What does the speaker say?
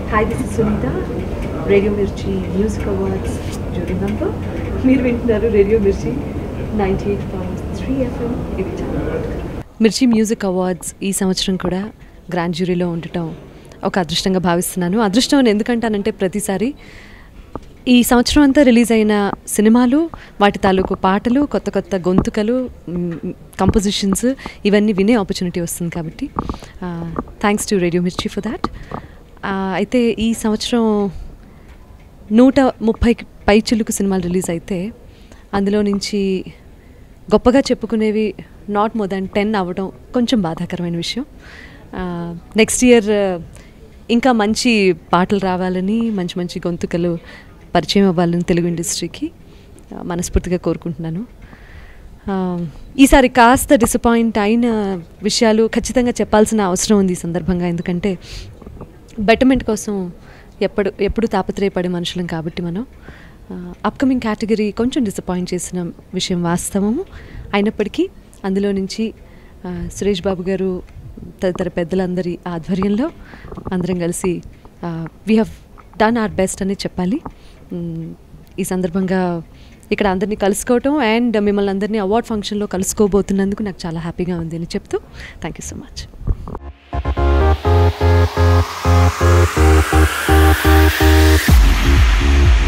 hi this is Sunitha radio Mirchi music awards jury number మీరు వింటున్నారు radio Mirchi ninety eight point three FM ఇది చాలా మిర్చి మ్యూజిక్ అవార్డ్స్ ఈ సంవత్సరం కూడా గ్రాండ్ జ్యూరీలో ఉండటం ఒక అదృష్టంగా భావిస్తున్నాను అదృష్టం అని ఎందుకంటానంటే ప్రతిసారి ఈ సంవత్సరం అంతా రిలీజ్ అయిన సినిమాలు వాటి తాలూకు పాటలు కొత్త కొత్త గొంతుకలు కంపోజిషన్స్ ఇవన్నీ వినే ఆపర్చునిటీ వస్తుంది కాబట్టి thanks to radio Mirchi for that అయితే ఈ సంవత్సరం నూట ముప్పై పై చిలుకు సినిమాలు రిలీజ్ అయితే అందులో నుంచి గొప్పగా చెప్పుకునేవి నాట్ మోర్ దాన్ టెన్ అవ్వడం కొంచెం బాధాకరమైన విషయం నెక్స్ట్ ఇయర్ ఇంకా మంచి పాటలు రావాలని మంచి మంచి గొంతుకలు పరిచయం అవ్వాలని తెలుగు ఇండస్ట్రీకి ఆ, మనస్ఫూర్తిగా కోరుకుంటున్నాను ఆ, ఈసారి కాస్త డిసప్పాయింట్ అయిన విషయాలు ఖచ్చితంగా చెప్పాల్సిన అవసరం ఉంది ఈ సందర్భంగా ఎందుకంటే బెటర్మెంట్ కోసం ఎప్పుడు ఎప్పుడు తాపత్రయపడే మనుషులం కాబట్టి మనం అప్కమింగ్ కేటగిరీ కొంచెం డిసప్పాయింట్ చేసిన విషయం వాస్తవము అయినప్పటికీ అందులో నుంచి ఆ, సురేష్ బాబు గారు తదితర పెద్దలందరి ఆధ్వర్యంలో అందరం కలిసి we have done our best అని చెప్పాలి మ్, ఈ సందర్భంగా ఇక్కడ అందరినీ కలుసుకోవటం అండ్ మిమ్మల్ని అందరినీ అవార్డ్ ఫంక్షన్లో కలుసుకోబోతున్నందుకు నాకు చాలా హ్యాపీగా ఉంది అని చెప్తూ thank you so much Thank